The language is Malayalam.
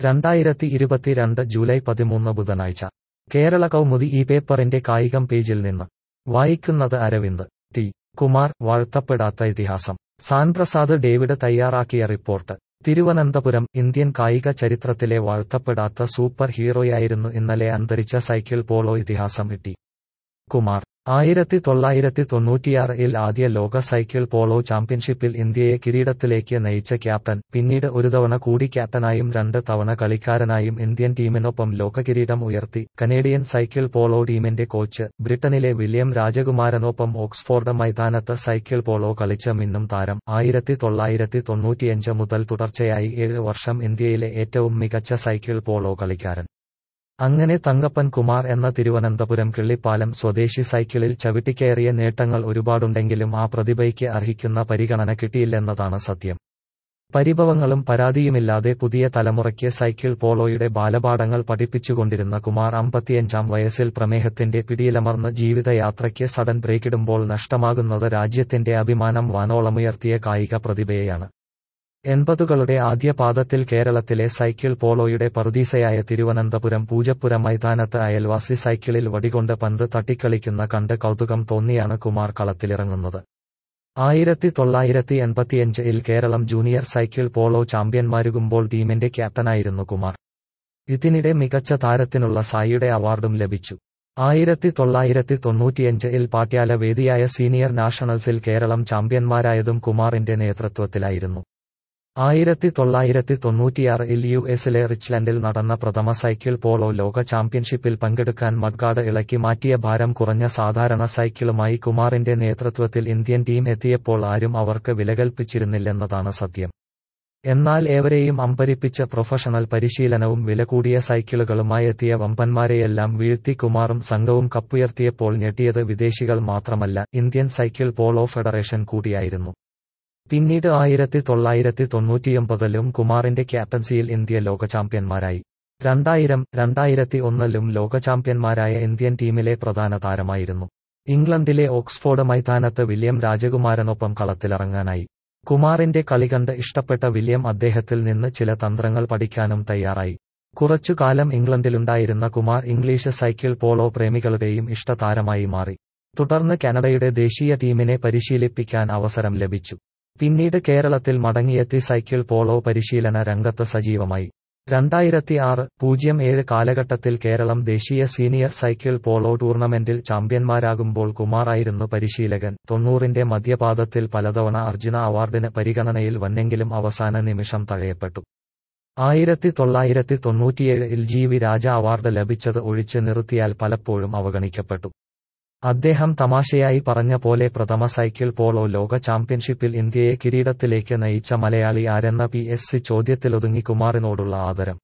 രണ്ടായിരത്തി ഇരുപത്തിരണ്ട് ജൂലൈ പതിമൂന്ന് ബുധനാഴ്ച കേരള കൗമുദി ഈ പേപ്പറിന്റെ കായികം പേജിൽ നിന്ന് വായിക്കുന്നത് അരവിന്ദ് ടി കുമാർ വാഴ്ത്തപ്പെടാത്ത ഇതിഹാസം സാൻപ്രസാദ് ഡേവിഡ് തയ്യാറാക്കിയ റിപ്പോർട്ട് തിരുവനന്തപുരം ഇന്ത്യൻ കായിക ചരിത്രത്തിലെ വാഴ്ത്തപ്പെടാത്ത സൂപ്പർ ഹീറോയായിരുന്നു ഇന്നലെ അന്തരിച്ച സൈക്കിൾ പോളോ ഇതിഹാസം ടി കുമാർ ആയിരത്തി തൊള്ളായിരത്തി തൊണ്ണൂറ്റിയാറിൽ ആദ്യ ലോക സൈക്കിൾ പോളോ ചാമ്പ്യൻഷിപ്പിൽ ഇന്ത്യയെ കിരീടത്തിലേക്ക് നയിച്ച ക്യാപ്റ്റൻ പിന്നീട് ഒരു തവണ കൂടി ക്യാപ്റ്റനായും രണ്ട് തവണ കളിക്കാരനായും ഇന്ത്യൻ ടീമിനൊപ്പം ലോകകിരീടം ഉയർത്തി കനേഡിയൻ സൈക്കിൾ പോളോ ടീമിന്റെ കോച്ച് ബ്രിട്ടനിലെ വില്യം രാജകുമാരനൊപ്പം ഓക്സ്ഫോർഡ് മൈതാനത്ത് സൈക്കിൾ പോളോ കളിച്ച മിന്നും താരം ആയിരത്തി തൊള്ളായിരത്തി തൊണ്ണൂറ്റിയഞ്ച് മുതൽ തുടർച്ചയായി ഏഴ് വർഷം ഇന്ത്യയിലെ ഏറ്റവും മികച്ച സൈക്കിൾ പോളോ കളിക്കാരൻ അങ്ങനെ തങ്കപ്പൻ കുമാർ എന്ന തിരുവനന്തപുരം കിള്ളിപ്പാലം സ്വദേശി സൈക്കിളിൽ ചവിട്ടിക്കയറിയ നേട്ടങ്ങൾ ഒരുപാടുണ്ടെങ്കിലും ആ പ്രതിഭയ്ക്ക് അർഹിക്കുന്ന പരിഗണന കിട്ടിയില്ലെന്നതാണ് സത്യം പരിഭവങ്ങളും പരാതിയുമില്ലാതെ പുതിയ തലമുറയ്ക്ക് സൈക്കിൾ പോളോയുടെ ബാലപാഠങ്ങൾ പഠിപ്പിച്ചുകൊണ്ടിരുന്ന കുമാർ അമ്പത്തിയഞ്ചാം വയസ്സിൽ പ്രമേഹത്തിന്റെ പിടിയിലമർന്ന് ജീവിതയാത്രയ്ക്ക് സഡൻ ബ്രേക്കിടുമ്പോൾ നഷ്ടമാകുന്നത് രാജ്യത്തിന്റെ അഭിമാനം വാനോളമുയർത്തിയ കായിക പ്രതിഭയെയാണ് എൺപതുകളുടെ ആദ്യ പാദത്തിൽ കേരളത്തിലെ സൈക്കിൾ പോളോയുടെ പറുദീസയായ തിരുവനന്തപുരം പൂജപ്പുര മൈതാനത്ത് അയൽവാസി സൈക്കിളിൽ വടികൊണ്ട് പന്ത് തട്ടിക്കളിക്കുന്ന കണ്ട് കൗതുകം തോന്നിയാണ് കുമാർ കളത്തിലിറങ്ങുന്നത് ആയിരത്തി തൊള്ളായിരത്തി എൺപത്തിയഞ്ചിൽ കേരളം ജൂനിയർ സൈക്കിൾ പോളോ ചാമ്പ്യന്മാരുകുമ്പോൾ ടീമിന്റെ ക്യാപ്റ്റനായിരുന്നു കുമാർ ഇതിനിടെ മികച്ച താരത്തിനുള്ള സായിയുടെ അവാർഡും ലഭിച്ചു ആയിരത്തി തൊള്ളായിരത്തി തൊണ്ണൂറ്റിയഞ്ചിൽ പാട്യാല വേദിയായ സീനിയർ നാഷണൽസിൽ കേരളം ചാമ്പ്യന്മാരായതും കുമാറിന്റെ നേതൃത്വത്തിലായിരുന്നു ആയിരത്തി തൊള്ളായിരത്തി തൊണ്ണൂറ്റിയാറിൽ യു എസിലെ റിച്ച്ലൻഡിൽ നടന്ന പ്രഥമ സൈക്കിൾ പോളോ ലോക ചാമ്പ്യൻഷിപ്പിൽ പങ്കെടുക്കാൻ മഡ്ഗാർഡ് ഇളക്കി മാറ്റിയ ഭാരം കുറഞ്ഞ സാധാരണ സൈക്കിളുമായി കുമാറിന്റെ നേതൃത്വത്തിൽ ഇന്ത്യൻ ടീം എത്തിയപ്പോൾ ആരും അവർക്ക് വിലകൽപ്പിച്ചിരുന്നില്ലെന്നതാണ് സത്യം എന്നാൽ ഏവരെയും അമ്പരിപ്പിച്ച പ്രൊഫഷണൽ പരിശീലനവും വില കൂടിയ സൈക്കിളുകളുമായി എത്തിയ വമ്പന്മാരെയെല്ലാം വീഴ്ത്തി കുമാറും സംഘവും കപ്പുയർത്തിയപ്പോൾ ഞെട്ടിയത് വിദേശികൾ മാത്രമല്ല ഇന്ത്യൻ സൈക്കിൾ പോളോ ഫെഡറേഷൻ കൂടിയായിരുന്നു പിന്നീട് ആയിരത്തി തൊള്ളായിരത്തി തൊണ്ണൂറ്റിയൊമ്പതിലും കുമാറിന്റെ ക്യാപ്റ്റൻസിയിൽ ഇന്ത്യ ലോക ചാമ്പ്യന്മാരായി രണ്ടായിരം രണ്ടായിരത്തി ഒന്നിലും ലോക ചാമ്പ്യന്മാരായ ഇന്ത്യൻ ടീമിലെ പ്രധാന താരമായിരുന്നു ഇംഗ്ലണ്ടിലെ ഓക്സ്ഫോർഡ് മൈതാനത്ത് വില്യം രാജകുമാരനൊപ്പം കളത്തിലിറങ്ങാനായി കുമാറിന്റെ കളി കണ്ട് ഇഷ്ടപ്പെട്ട വില്യം അദ്ദേഹത്തിൽ നിന്ന് ചില തന്ത്രങ്ങൾ പഠിക്കാനും തയ്യാറായി കുറച്ചുകാലം ഇംഗ്ലണ്ടിലുണ്ടായിരുന്ന കുമാർ ഇംഗ്ലീഷ് സൈക്കിൾ പോളോ പ്രേമികളുടെയും ഇഷ്ടതാരമായി മാറി തുടർന്ന് കാനഡയുടെ ദേശീയ ടീമിനെ പരിശീലിപ്പിക്കാൻ അവസരം ലഭിച്ചു പിന്നീട് കേരളത്തിൽ മടങ്ങിയെത്തി സൈക്കിൾ പോളോ പരിശീലന രംഗത്ത് സജീവമായി രണ്ടായിരത്തി ആറ് പൂജ്യം ഏഴ് കാലഘട്ടത്തിൽ കേരളം ദേശീയ സീനിയർ സൈക്കിൾ പോളോ ടൂർണമെന്റിൽ ചാമ്പ്യന്മാരാകുമ്പോൾ കുമാറായിരുന്നു പരിശീലകൻ തൊണ്ണൂറിന്റെ മധ്യപാദത്തിൽ പലതവണ അർജുന അവാർഡിന് പരിഗണനയിൽ വന്നെങ്കിലും അവസാന നിമിഷം തഴയപ്പെട്ടു ആയിരത്തി തൊള്ളായിരത്തി തൊണ്ണൂറ്റിയേഴിൽ ജി വി രാജ അവാർഡ് ലഭിച്ചത് ഒഴിച്ചു നിർത്തിയാൽ പലപ്പോഴും അവഗണിക്കപ്പെട്ടു അദ്ദേഹം തമാശയായി പറഞ്ഞ പോലെ പ്രഥമ സൈക്കിൾ പോളോ ലോക ചാമ്പ്യൻഷിപ്പിൽ ഇന്ത്യയെ കിരീടത്തിലേക്ക് നയിച്ച മലയാളി ആരെന്ന പി എസ് സി ചോദ്യത്തിലൊതുങ്ങി കുമാറിനോടുള്ള ആദരം